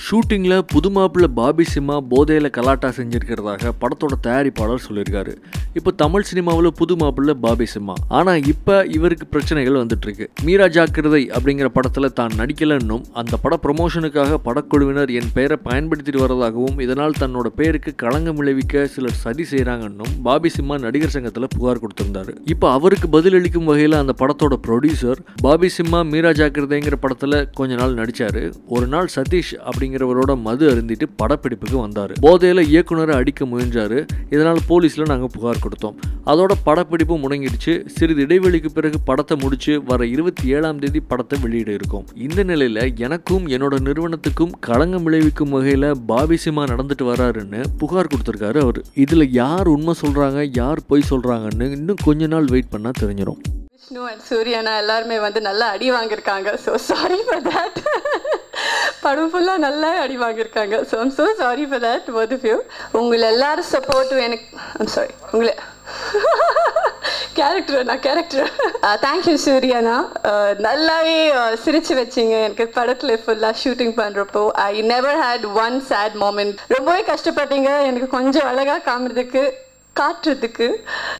ஷூட்டிங்கில் புது மாப்பிள்ளை பாபி சிம்மா போதையில் கலாட்டா செஞ்சிருக்கிறதாக படத்தோட தயாரிப்பாளர் சொல்லியிருக்காரு இப்போ தமிழ் சினிமாவில் புது மாப்பிள்ளை பாபி சிம்மா ஆனால் இப்போ இவருக்கு பிரச்சனைகள் வந்துட்டு இருக்கு மீரா ஜாக்கிரதை அப்படிங்கிற படத்தில் தான் நடிக்கலன்னும் அந்த பட ப்ரமோஷனுக்காக படக்குழுவினர் என் பெயரை பயன்படுத்திட்டு வரதாகவும் இதனால் தன்னோட பேருக்கு களங்கம் விளைவிக்க சிலர் சதி செய்கிறாங்கன்னும் பாபி சிம்மா நடிகர் சங்கத்தில் புகார் கொடுத்திருந்தாரு இப்போ அவருக்கு பதிலளிக்கும் வகையில் அந்த படத்தோட ப்ரொடியூசர் பாபி சிம்மா மீரா ஜாக்கிரதைங்கிற படத்தில் கொஞ்ச நாள் நடிச்சாரு ஒரு நாள் சதீஷ் அப்படிங்கிறவரோட மது அருந்திட்டு படப்பிடிப்புக்கு வந்தார் போதையில் இயக்குனரை அடிக்க முயன்றாரு இதனால் போலீஸில் நாங்கள் புகார் கொடுத்தோம் அதோட படப்பிடிப்பு முடங்கிடுச்சு சிறிது இடைவெளிக்கு பிறகு படத்தை முடிச்சு வர இருபத்தி ஏழாம் தேதி படத்தை வெளியிட இருக்கோம் இந்த நிலையில் எனக்கும் என்னோட நிறுவனத்துக்கும் களங்கம் விளைவிக்கும் வகையில் பாபி சிம்மா நடந்துட்டு வராருன்னு புகார் கொடுத்துருக்காரு அவர் இதில் யார் உண்மை சொல்கிறாங்க யார் பொய் சொல்கிறாங்கன்னு இன்னும் கொஞ்ச நாள் வெயிட் பண்ணால் தெரிஞ்சிடும் விஷ்ணு அண்ட் சூர்யானா எல்லாருமே வந்து நல்லா அடி வாங்கியிருக்காங்க ஸோ சாரி ஃபார் தேட் படம் ஃபுல்லாக நல்லா அடி வாங்கியிருக்காங்க so I'm so sorry for that both of you உங்களை எல்லாரும் சப்போர்ட்டும் எனக்கு ஐம் சாரி உங்களை கேரக்டர் நான் கேரக்டர் தேங்க்யூ சூர்யானா Uh, நல்லாவே uh, சிரிச்சு வச்சிங்க எனக்கு படத்தில் ஃபுல்லாக ஷூட்டிங் பண்ணுறப்போ I never had one sad moment ரொம்பவே கஷ்டப்பட்டீங்க எனக்கு கொஞ்சம் அழகாக காமிறதுக்கு காட்டுறதுக்கு